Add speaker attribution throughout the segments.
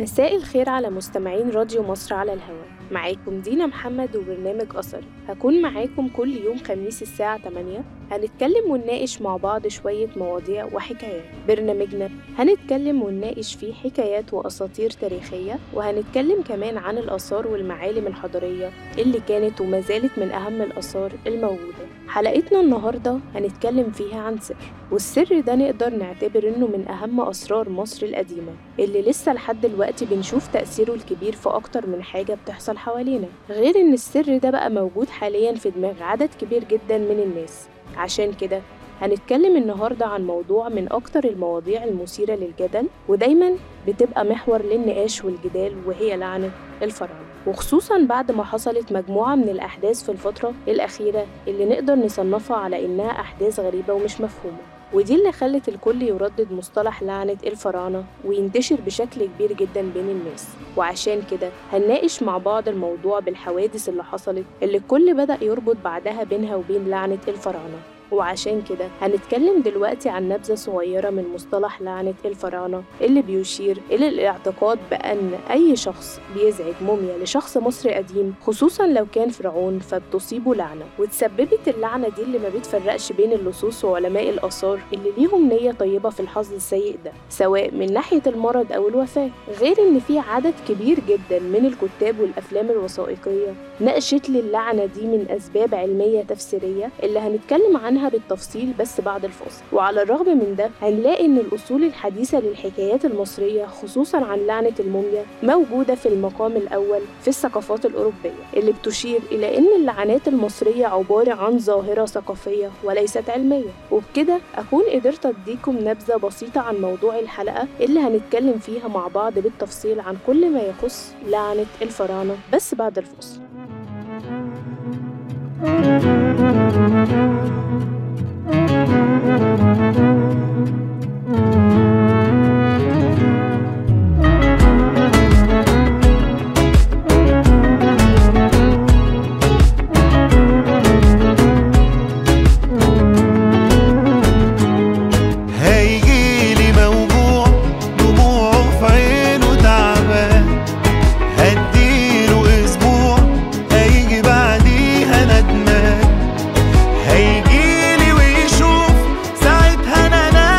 Speaker 1: مساء الخير على مستمعين راديو مصر على الهواء معاكم دينا محمد وبرنامج أثر هكون معاكم كل يوم خميس الساعة 8 هنتكلم ونناقش مع بعض شوية مواضيع وحكايات برنامجنا هنتكلم ونناقش فيه حكايات وأساطير تاريخية وهنتكلم كمان عن الآثار والمعالم الحضارية اللي كانت وما زالت من أهم الآثار الموجودة حلقتنا النهاردة هنتكلم فيها عن سر والسر ده نقدر نعتبر إنه من أهم أسرار مصر القديمة اللي لسه لحد دلوقتي بنشوف تأثيره الكبير في أكتر من حاجة بتحصل حوالينا غير إن السر ده بقى موجود حاليا في دماغ عدد كبير جدا من الناس عشان كده هنتكلم النهاردة عن موضوع من أكتر المواضيع المثيرة للجدل ودايما بتبقى محور للنقاش والجدال وهي لعنة الفراعنة وخصوصا بعد ما حصلت مجموعة من الأحداث في الفترة الأخيرة اللي نقدر نصنفها على إنها أحداث غريبة ومش مفهومة ودي اللي خلت الكل يردد مصطلح لعنة الفراعنة وينتشر بشكل كبير جدا بين الناس وعشان كده هنناقش مع بعض الموضوع بالحوادث اللي حصلت اللي الكل بدأ يربط بعدها بينها وبين لعنة الفراعنة وعشان كده هنتكلم دلوقتي عن نبذة صغيرة من مصطلح لعنة الفراعنة اللي بيشير إلى الاعتقاد بأن أي شخص بيزعج موميا لشخص مصري قديم خصوصا لو كان فرعون فبتصيبه لعنة وتسببت اللعنة دي اللي ما بتفرقش بين اللصوص وعلماء الآثار اللي ليهم نية طيبة في الحظ السيء ده سواء من ناحية المرض أو الوفاة غير إن في عدد كبير جدا من الكتاب والأفلام الوثائقية ناقشت لي اللعنة دي من أسباب علمية تفسيرية اللي هنتكلم عنها عنها بالتفصيل بس بعد الفاصل وعلى الرغم من ده هنلاقي ان الاصول الحديثه للحكايات المصريه خصوصا عن لعنه الموميا موجوده في المقام الاول في الثقافات الاوروبيه اللي بتشير الى ان اللعنات المصريه عباره عن ظاهره ثقافيه وليست علميه وبكده اكون قدرت اديكم نبذه بسيطه عن موضوع الحلقه اللي هنتكلم فيها مع بعض بالتفصيل عن كل ما يخص لعنه الفراعنه بس بعد الفاصل
Speaker 2: هيجيلي موجوع دموعه في عينه تعبان هديله اسبوع هيجي بعديها ندمان هيجيلي ويشوف ساعتها انا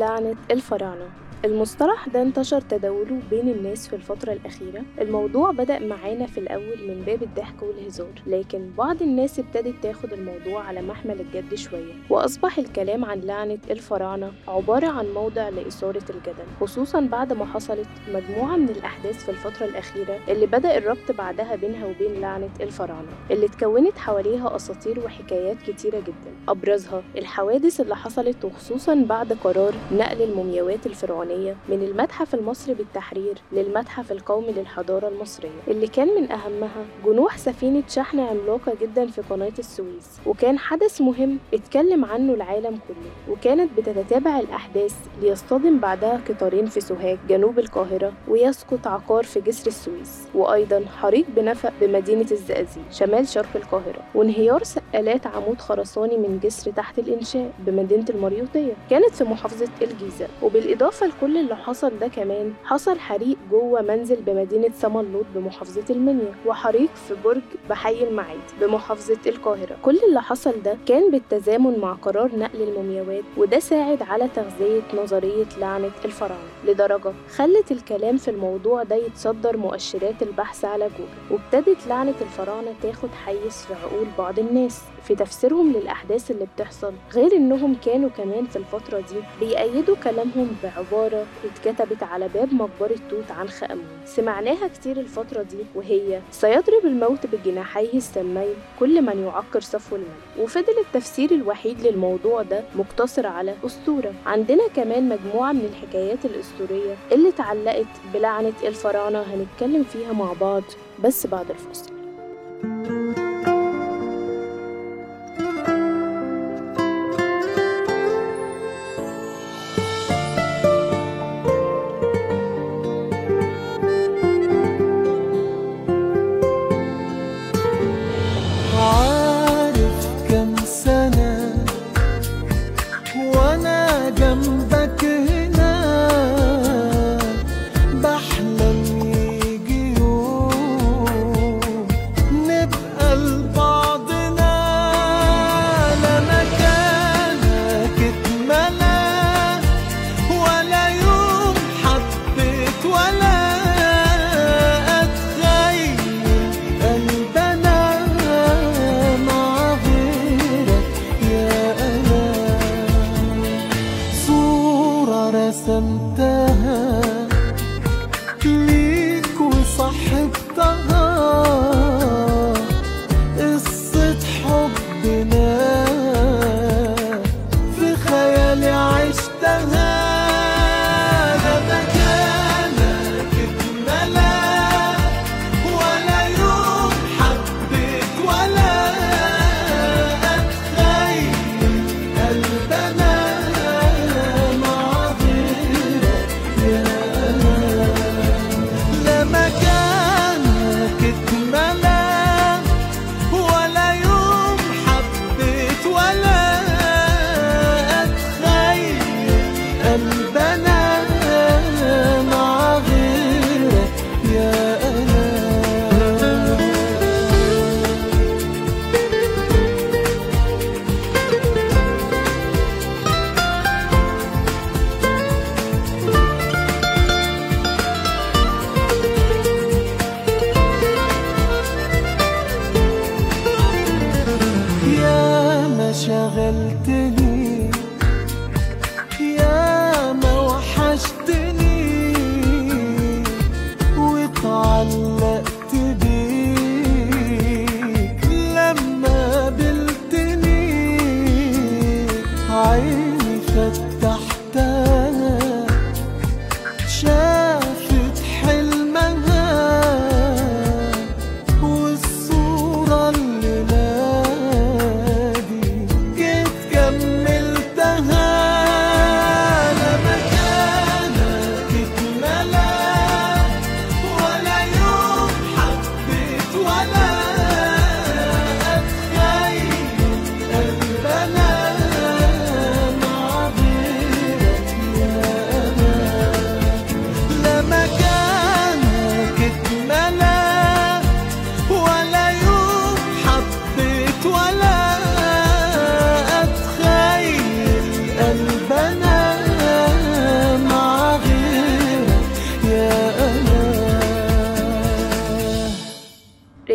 Speaker 1: لعنة الفراعنة المصطلح ده انتشر تداوله بين الناس في الفترة الأخيرة الموضوع بدأ معانا في الأول من باب الضحك والهزار لكن بعض الناس ابتدت تاخد الموضوع على محمل الجد شوية وأصبح الكلام عن لعنة الفراعنة عبارة عن موضع لإثارة الجدل خصوصا بعد ما حصلت مجموعة من الأحداث في الفترة الأخيرة اللي بدأ الربط بعدها بينها وبين لعنة الفراعنة اللي اتكونت حواليها أساطير وحكايات كتيرة جدا أبرزها الحوادث اللي حصلت وخصوصا بعد قرار نقل المومياوات الفرعونية من المتحف المصري بالتحرير للمتحف القومي للحضارة المصرية اللي كان من أهمها جنوح سفينة شحن عملاقة جدا في قناة السويس وكان حدث مهم اتكلم عنه العالم كله وكانت بتتتابع الأحداث ليصطدم بعدها قطارين في سوهاج جنوب القاهرة ويسقط عقار في جسر السويس وأيضا حريق بنفق بمدينة الزقازيق شمال شرق القاهرة وانهيار سقالات عمود خرساني من جسر تحت الإنشاء بمدينة المريوطية كانت في محافظة الجيزة وبالإضافة لكل اللي حصل ده كمان حصل حريق جوه منزل بمدينة سمنلوط بمحافظة المنيا وحريق في برج بحي المعادي بمحافظة القاهرة كل اللي حصل ده كان بالتزامن مع قرار نقل المومياوات وده ساعد على تغذية نظرية لعنة الفراعنة لدرجة خلت الكلام في الموضوع ده يتصدر مؤشرات البحث على جوجل وابتدت لعنة الفراعنة تاخد حيز في عقول بعض الناس في تفسيرهم للأحداث اللي بتحصل غير إنهم كانوا كمان في الفترة دي بيأيدوا كلامهم بعبارة اتكتبت على باب مقبرة توت عنخ آمون سمعناها كتير الفترة دي وهي سيضرب الموت بجناحيه السمين كل من يعكر صفو الملك وفضل التفسير الوحيد للموضوع ده مقتصر على أسطورة عندنا كمان مجموعة من الحكايات الأسطورية اللي اتعلقت بلعنة الفراعنة هنتكلم فيها مع بعض بس بعد الفصل
Speaker 2: عارف كم سنة وأنا جنبك هنا بحلم يجي يوم نبقى لبعضنا لا مكانك اتملى ولا يوم حبيت ولا أتخيل قلبنا مع غيرك يا أنا صورة رسمتها ليك وصاحبتها قصة حبنا في خيالي عشتها لا مكانك اتملى ولا يوم حبيت ولا أتخيل قلبنا مع غيرك يا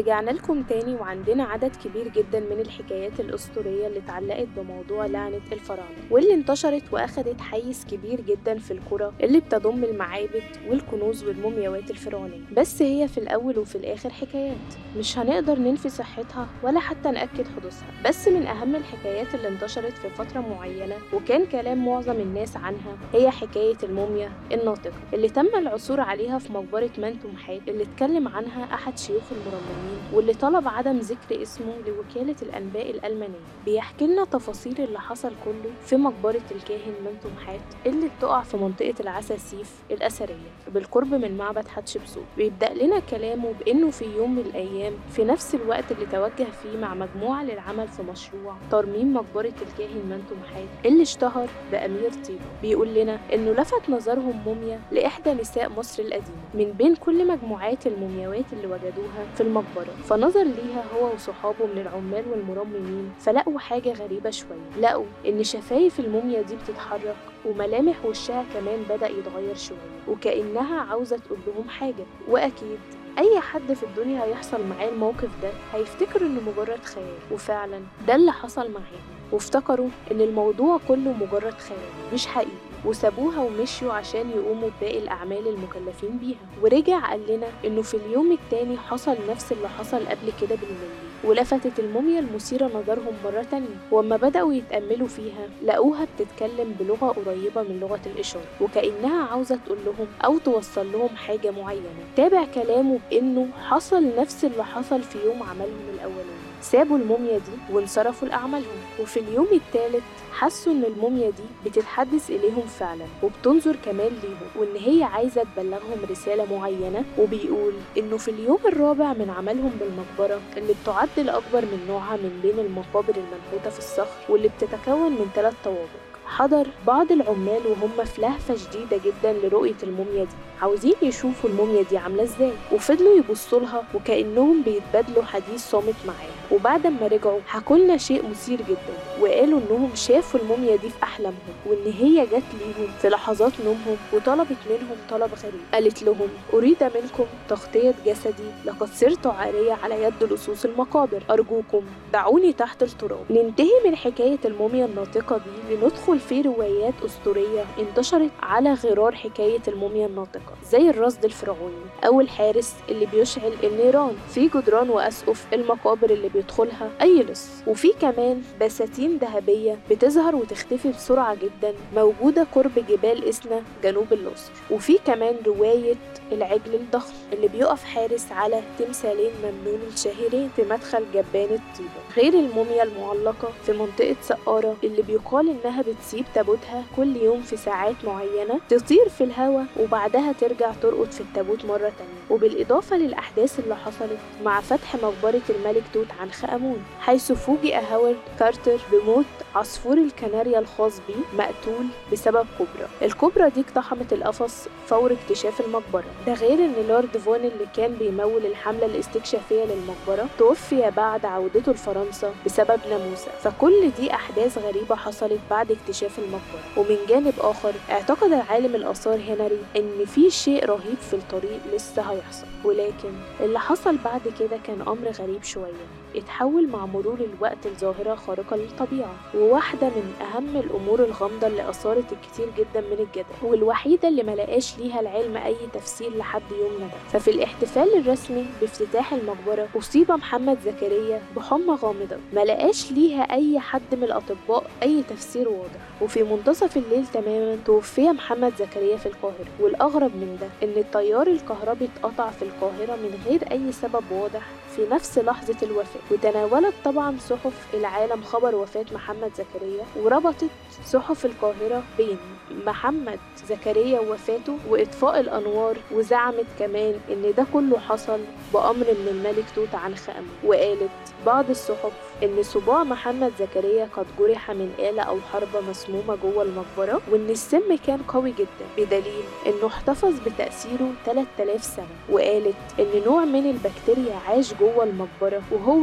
Speaker 1: ورجعنا لكم تاني وعندنا عدد كبير جدا من الحكايات الأسطورية اللي اتعلقت بموضوع لعنة الفراعنة واللي انتشرت وأخدت حيز كبير جدا في القرى اللي بتضم المعابد والكنوز والمومياوات الفرعونية بس هي في الأول وفي الآخر حكايات مش هنقدر ننفي صحتها ولا حتى نأكد حدوثها بس من أهم الحكايات اللي انتشرت في فترة معينة وكان كلام معظم الناس عنها هي حكاية الموميا الناطقة اللي تم العثور عليها في مقبرة منتومحات اللي اتكلم عنها أحد شيوخ المرممين واللي طلب عدم ذكر اسمه لوكالة الأنباء الألمانية بيحكي لنا تفاصيل اللي حصل كله في مقبرة الكاهن منتومحات اللي بتقع في منطقة العساسيف الأثرية بالقرب من معبد حتشبسوت بيبدأ لنا كلامه بإنه في يوم من الأيام في نفس الوقت اللي توجه فيه مع مجموعة للعمل في مشروع ترميم مقبرة الكاهن منتومحات اللي اشتهر بأمير طيبة بيقول لنا إنه لفت نظرهم موميا لإحدى نساء مصر القديمة من بين كل مجموعات المومياوات اللي وجدوها في المقبرة فنظر ليها هو وصحابه من العمال والمرممين فلقوا حاجة غريبة شوية لقوا إن شفايف الموميا دي بتتحرك وملامح وشها كمان بدأ يتغير شوية وكأنها عاوزة تقول لهم حاجة وأكيد أي حد في الدنيا هيحصل معاه الموقف ده هيفتكر إنه مجرد خيال وفعلا ده اللي حصل معاهم وافتكروا إن الموضوع كله مجرد خيال مش حقيقي وسابوها ومشيوا عشان يقوموا بباقي الأعمال المكلفين بيها ورجع قال لنا إنه في اليوم التاني حصل نفس اللي حصل قبل كده بالملي ولفتت الموميا المثيرة نظرهم مرة تانية وأما بدأوا يتأملوا فيها لقوها بتتكلم بلغة قريبة من لغة الإشارة وكأنها عاوزة تقول لهم أو توصل لهم حاجة معينة تابع كلامه بإنه حصل نفس اللي حصل في يوم عملهم الأولاني سابوا الموميا دي وانصرفوا لأعمالهم وفي اليوم الثالث حسوا إن الموميا دي بتتحدث إليهم فعلا وبتنظر كمان ليهم وإن هي عايزة تبلغهم رسالة معينة وبيقول إنه في اليوم الرابع من عملهم بالمقبرة اللي بتعد الأكبر من نوعها من بين المقابر المنحوتة في الصخر واللي بتتكون من ثلاث طوابق حضر بعض العمال وهم في لهفة شديدة جدا لرؤية الموميا دي عاوزين يشوفوا الموميا دي عاملة ازاي وفضلوا يبصوا لها وكأنهم بيتبادلوا حديث صامت معاها وبعد ما رجعوا حكولنا شيء مثير جدا وقالوا انهم شافوا الموميا دي في احلامهم وان هي جت ليهم في لحظات نومهم وطلبت منهم طلب غريب قالت لهم اريد منكم تغطية جسدي لقد صرت عارية على يد لصوص المقابر ارجوكم دعوني تحت التراب ننتهي من حكاية الموميا الناطقة دي لندخل في روايات أسطورية انتشرت على غرار حكاية الموميا الناطقة زي الرصد الفرعوني أو الحارس اللي بيشعل النيران في جدران وأسقف المقابر اللي بيدخلها أي لص وفي كمان بساتين ذهبية بتظهر وتختفي بسرعة جدا موجودة قرب جبال إسنا جنوب الأقصر وفي كمان رواية العجل الضخم اللي بيقف حارس على تمثالين ممنون الشهيرين في مدخل جبان الطيبة غير الموميا المعلقة في منطقة سقارة اللي بيقال إنها بتسيب تابوتها كل يوم في ساعات معينة تطير في الهواء وبعدها ترجع ترقد في التابوت مرة تانية وبالإضافة للأحداث اللي حصلت مع فتح مقبرة الملك توت عنخ آمون حيث فوجئ هاورد كارتر بموت عصفور الكناريا الخاص بيه مقتول بسبب كوبرا الكوبرا دي اقتحمت القفص فور اكتشاف المقبرة ده غير ان لورد فون اللي كان بيمول الحملة الاستكشافية للمقبرة توفي بعد عودته لفرنسا بسبب ناموسة فكل دي أحداث غريبة حصلت بعد اكتشاف المقبرة ومن جانب آخر اعتقد عالم الآثار هنري إن في شيء رهيب في الطريق لسه هيحصل ولكن اللي حصل بعد كده كان أمر غريب شوية اتحول مع مرور الوقت لظاهرة خارقة للطبيعة وواحدة من أهم الأمور الغامضة اللي أثارت الكثير جدا من الجدل والوحيدة اللي ملقاش ليها العلم أي تفسير لحد يومنا ده ففي الاحتفال الرسمي بافتتاح المقبرة أصيب محمد زكريا بحمى غامضة ملقاش ليها أي حد من الأطباء أي تفسير واضح وفي منتصف الليل تماما توفي محمد زكريا في القاهرة والأغرب من ده إن التيار الكهربي اتقطع في القاهرة من غير أي سبب واضح في نفس لحظة الوفاة وتناولت طبعا صحف العالم خبر وفاة محمد زكريا وربطت صحف القاهرة بين محمد زكريا ووفاته وإطفاء الأنوار وزعمت كمان إن ده كله حصل بأمر من الملك توت عنخ آمون وقالت بعض الصحف إن صباع محمد زكريا قد جرح من آلة أو حربة مسمومة جوه المقبرة وإن السم كان قوي جدا بدليل إنه احتفظ بتأثيره 3000 سنة وقالت إن نوع من البكتيريا عاش جوه المقبرة وهو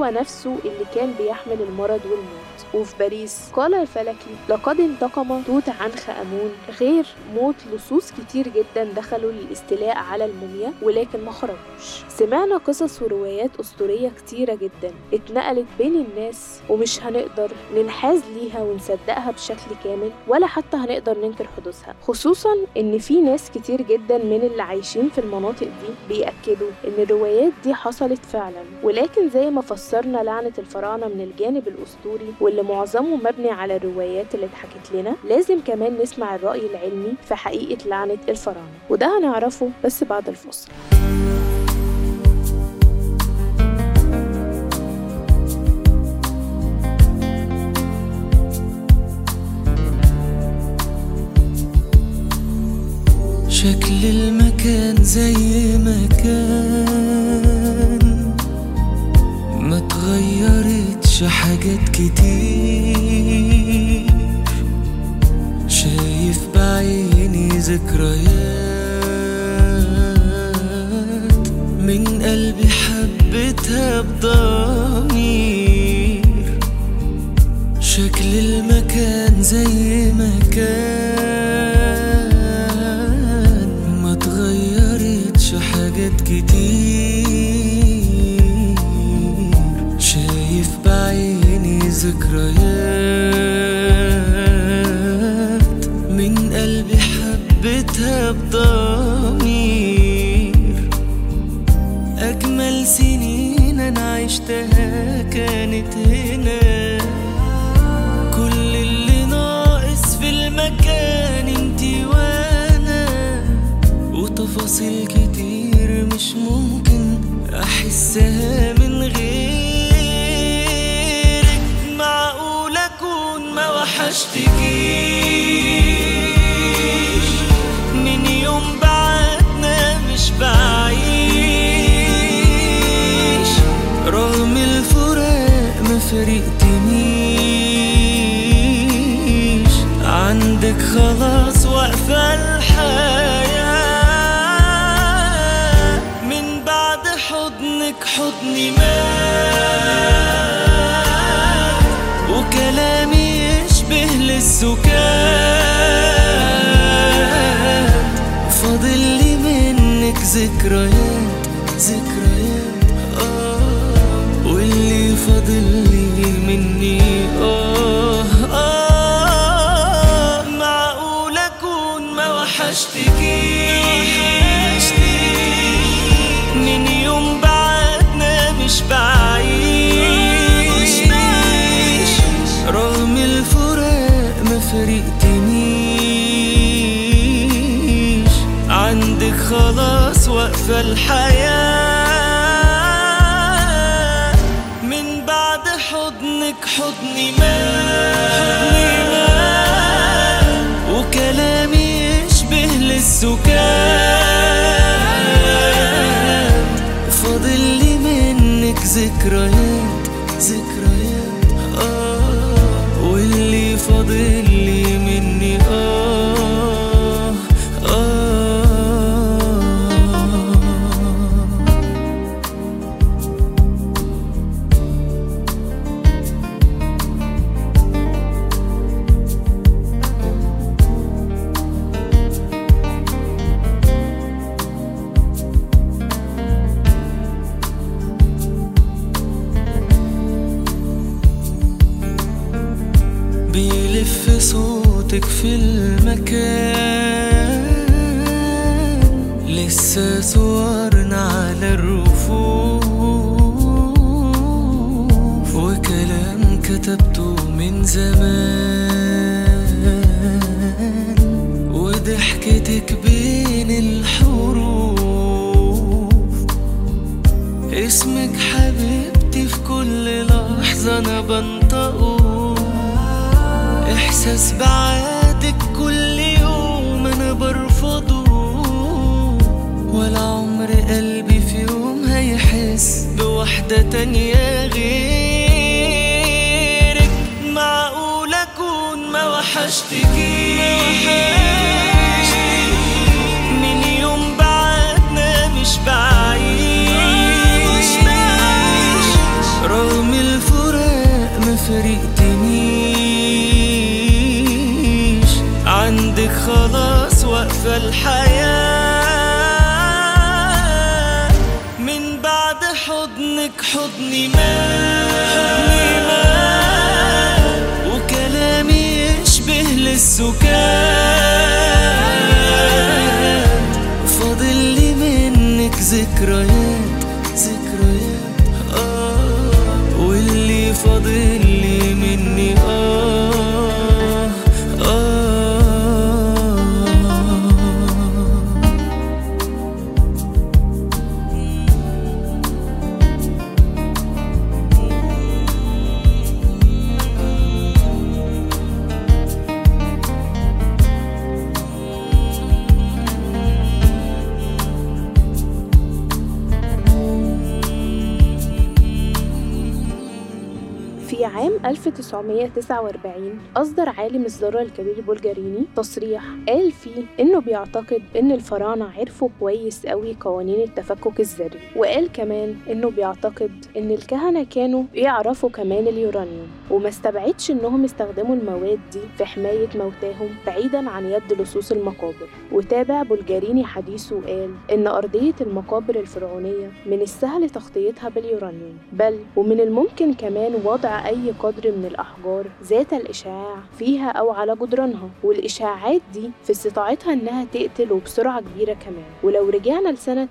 Speaker 1: هو نفسه اللي كان بيحمل المرض والموت وفي باريس قال الفلكي لقد انتقم توت عنخ آمون غير موت لصوص كتير جدا دخلوا للاستيلاء على الموميا ولكن ما خرجوش سمعنا قصص وروايات أسطورية كتيرة جدا اتنقلت بين الناس ومش هنقدر ننحاز ليها ونصدقها بشكل كامل ولا حتى هنقدر ننكر حدوثها خصوصا ان في ناس كتير جدا من اللي عايشين في المناطق دي بيأكدوا ان الروايات دي حصلت فعلا ولكن زي ما فسرنا لعنة الفراعنة من الجانب الأسطوري واللي معظمه مبني على الروايات اللي اتحكت لنا لازم كمان نسمع الرأي العلمي في حقيقة لعنة الفراعنة وده هنعرفه بس بعد الفصل
Speaker 2: شكل المكان زي ما كان ما تغيرتش حاجات كتير شايف بعيني ذكريات من قلبي حبيتها بضمير شكل المكان زي ما كان ما تغيرتش حاجات كتير شايف بعيني ذكريات من قلبي حبيتها بضمير أجمل سنين أنا عشتها كانت هنا كل اللي ناقص في المكان انتي وانا وتفاصيل كتير مش ممكن احسها من غيرك معقول اكون ما وحشتكيش من يوم بعدنا مش بعيش رغم الفراق ما فرقتنيش عندك خلاص واقفة الحياة من بعد حضنك حضني مات وكلامي يشبه للسكات فاضل لي منك ذكريات ذكريات آه واللي فاضل لي مني آه آه معقول أكون ما وحشتكيش من يوم بعدنا مش بعيش رغم الفراق ما فرقتنيش عندك خلاص واقفة الحياة من بعد حضنك حضني مات وكلامي يشبه للسكات فاضل لي منك ذكريات ذكريات آه واللي فاضل لي مني آه آه بيلف صوتك في المكان لسه صورنا على الرفوف وكلام كتبته من زمان وضحكتك بين الحروف اسمك حبيبتي في كل لحظة أنا بنطقه إحساس بعادك كل يوم أنا برفضه ولا عمر قلبي في يوم هيحس بواحدة تانية غيرك معقول أكون ما وحشتكيش من يوم بعدنا مش بعيش رغم عارفة الحياة من بعد حضنك حضني مات وكلامي يشبه للسكات فاضل لي منك ذكريات ذكريات آه واللي فاضل لي مني آه آه
Speaker 1: في عام 1949 أصدر عالم الذرة الكبير بولجاريني تصريح قال فيه إنه بيعتقد إن الفراعنة عرفوا كويس قوي قوانين التفكك الذري وقال كمان إنه بيعتقد إن الكهنة كانوا يعرفوا كمان اليورانيوم وما استبعدش إنهم استخدموا المواد دي في حماية موتاهم بعيدا عن يد لصوص المقابر وتابع بولجاريني حديثه وقال إن أرضية المقابر الفرعونية من السهل تغطيتها باليورانيوم بل ومن الممكن كمان وضع أي قدر من الأحجار ذات الإشعاع فيها أو على جدرانها والإشعاعات دي في استطاعتها إنها تقتل وبسرعة كبيرة كمان ولو رجعنا لسنة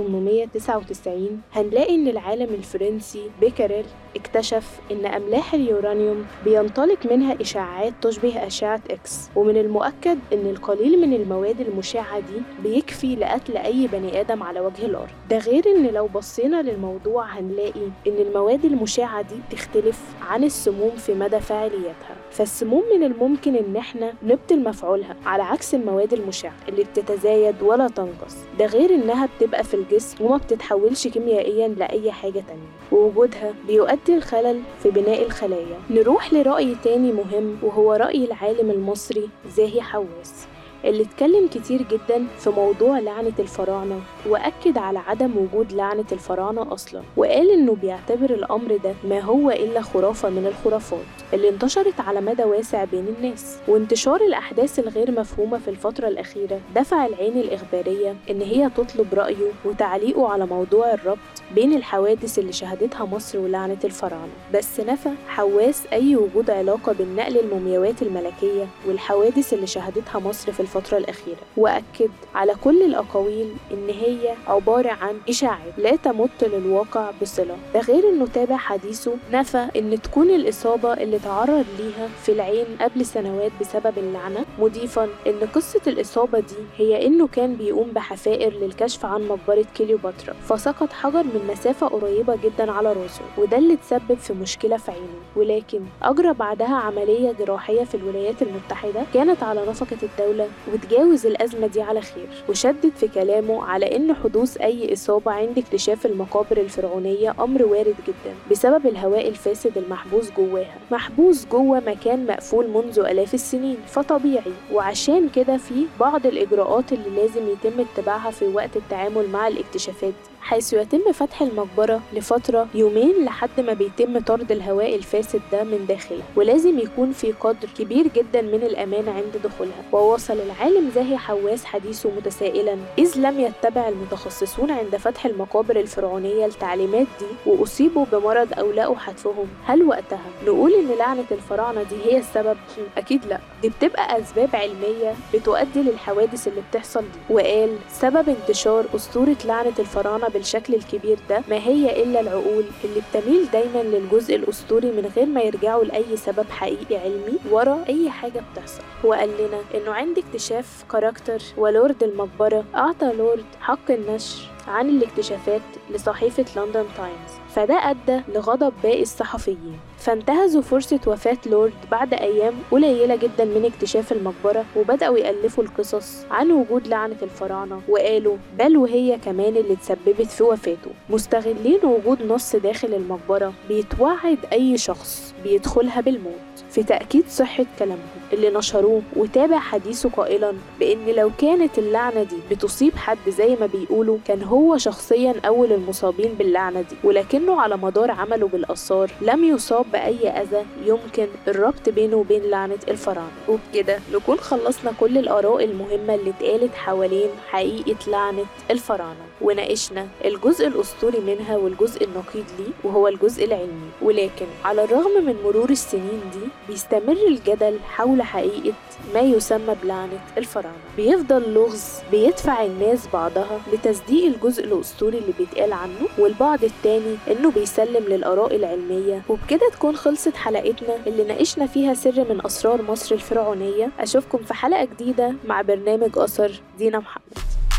Speaker 1: 1899 هنلاقي إن العالم الفرنسي بيكاريل اكتشف إن أملاح اليورانيوم بينطلق منها إشعاعات تشبه أشعة إكس ومن المؤكد إن القليل من المواد المشعة دي بيكفي لقتل أي بني آدم على وجه الأرض ده غير إن لو بصينا للموضوع هنلاقي إن المواد المشعة دي تختلف عن السموم في مدى فاعليتها فالسموم من الممكن إن إحنا نبطل مفعولها على عكس المواد المشعة اللي بتتزايد ولا تنقص ده غير إنها بتبقى في الجسم وما بتتحولش كيميائيا لأي حاجة تانية ووجودها بيؤدي الخلل في بناء الخلايا نروح لرأي تاني مهم وهو رأي العالم المصري زاهي حواس اللي اتكلم كتير جدا في موضوع لعنة الفراعنة وأكد على عدم وجود لعنة الفراعنة أصلا وقال إنه بيعتبر الأمر ده ما هو إلا خرافة من الخرافات اللي انتشرت على مدى واسع بين الناس وانتشار الأحداث الغير مفهومة في الفترة الأخيرة دفع العين الإخبارية إن هي تطلب رأيه وتعليقه على موضوع الربط بين الحوادث اللي شهدتها مصر ولعنة الفراعنة بس نفى حواس أي وجود علاقة بين نقل المومياوات الملكية والحوادث اللي شهدتها مصر في الفترة الأخيرة وأكد على كل الأقاويل إن هي عبارة عن إشاعات لا تمت للواقع بصلة ده غير إنه تابع حديثه نفى إن تكون الإصابة اللي تعرض ليها في العين قبل سنوات بسبب اللعنة مضيفا إن قصة الإصابة دي هي إنه كان بيقوم بحفائر للكشف عن مقبرة كليوباترا فسقط حجر من مسافة قريبة جدا على راسه وده اللي تسبب في مشكلة في عينه ولكن أجرى بعدها عملية جراحية في الولايات المتحدة كانت على نفقة الدولة وتجاوز الأزمة دي على خير وشدد في كلامه على إن حدوث أي إصابة عند اكتشاف المقابر الفرعونية أمر وارد جدا بسبب الهواء الفاسد المحبوس جواها محبوس جوه مكان مقفول منذ آلاف السنين فطبيعي وعشان كده في بعض الإجراءات اللي لازم يتم اتباعها في وقت التعامل مع الاكتشافات دي حيث يتم فتح المقبرة لفترة يومين لحد ما بيتم طرد الهواء الفاسد ده من داخلها ولازم يكون في قدر كبير جدا من الأمان عند دخولها ووصل العالم زاهي حواس حديثه متسائلا إذ لم يتبع المتخصصون عند فتح المقابر الفرعونية التعليمات دي وأصيبوا بمرض أو لقوا حتفهم هل وقتها نقول إن لعنة الفراعنة دي هي السبب؟ أكيد لأ دي بتبقى أسباب علمية بتؤدي للحوادث اللي بتحصل دي وقال سبب انتشار أسطورة لعنة الفراعنة بالشكل الكبير ده ما هي إلا العقول اللي بتميل دايما للجزء الأسطوري من غير ما يرجعوا لأي سبب حقيقي علمي ورا أي حاجة بتحصل هو قال لنا إنه عند اكتشاف كاركتر ولورد المقبرة أعطى لورد حق النشر عن الاكتشافات لصحيفة لندن تايمز فده أدى لغضب باقي الصحفيين فانتهزوا فرصة وفاة لورد بعد أيام قليلة جدا من اكتشاف المقبرة وبدأوا يألفوا القصص عن وجود لعنة الفراعنة وقالوا بل وهي كمان اللي تسببت في وفاته مستغلين وجود نص داخل المقبرة بيتوعد أي شخص بيدخلها بالموت في تأكيد صحة كلامهم اللي نشروه وتابع حديثه قائلا بإن لو كانت اللعنة دي بتصيب حد زي ما بيقولوا كان هو شخصيا أول المصابين باللعنة دي ولكنه على مدار عمله بالآثار لم يصاب بأي أذى يمكن الربط بينه وبين لعنة الفراعنة وبكده نكون خلصنا كل الآراء المهمة اللي اتقالت حوالين حقيقة لعنة الفراعنة وناقشنا الجزء الأسطوري منها والجزء النقيض ليه وهو الجزء العلمي ولكن على الرغم من مرور السنين دي بيستمر الجدل حول حقيقة ما يسمى بلعنة الفراعنة بيفضل لغز بيدفع الناس بعضها لتصديق الجزء الأسطوري اللي بيتقال عنه والبعض التاني إنه بيسلم للآراء العلمية وبكده تكون خلصت حلقتنا اللي ناقشنا فيها سر من أسرار مصر الفرعونية أشوفكم في حلقة جديدة مع برنامج أثر دينا محمد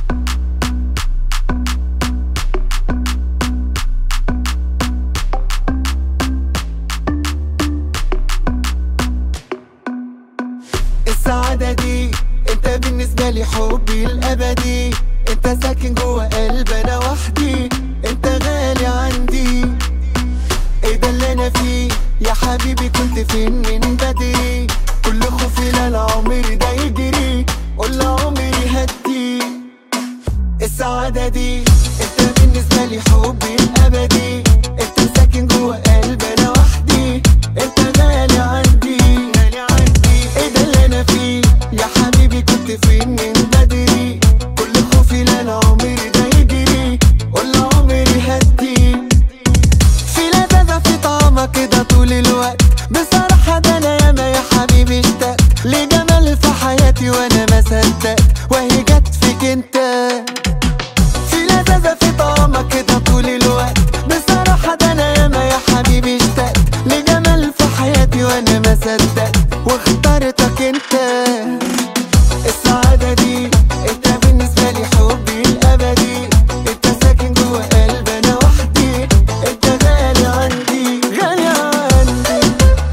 Speaker 2: السعادة دي انت بالنسبة لي حبي الابدي انت ساكن جوه قلب انا وحدي انت غالي عندي ايه ده اللي انا فيه يا حبيبي كنت فين من بدري كل خوفي لا العمر ده يجري قول عمري هدي السعادة دي انت بالنسبة لي حبي الابدي انت ساكن جوه قلب انا وحدي انت غالي عندي غالي عندي ايه ده اللي انا فيه يا حبيبي كنت فين من بدري كل خوفي لا العمر ده يجري قول عمري هدي في لذاذة في طعمك كده طول الوقت بصراحة ده أنا ياما يا حبيبي اشتقت لجمال في حياتي وأنا ما صدقت وهي جت فيك أنت في لذاذة في طعمك كده طول الوقت بصراحة ده أنا ياما يا حبيبي اشتقت لجمال في حياتي وأنا ما صدقت واخترتك أنت السعادة دي انت بالنسبة لي حبي الأبدي انت ساكن جوه قلب أنا وحدي انت غالي عندي غالي عندي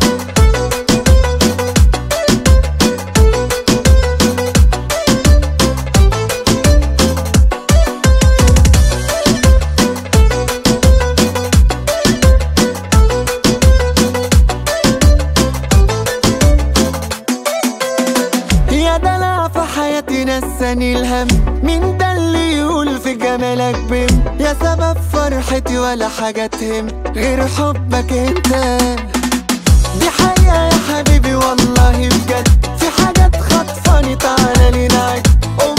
Speaker 2: يا دلع في حياتي نساني الهم مين ده اللي يقول في جمالك بم يا سبب فرحتي ولا حاجة تهم غير حبك انت دي حقيقة يا حبيبي والله بجد في حاجات خطفاني تعالى لي نعد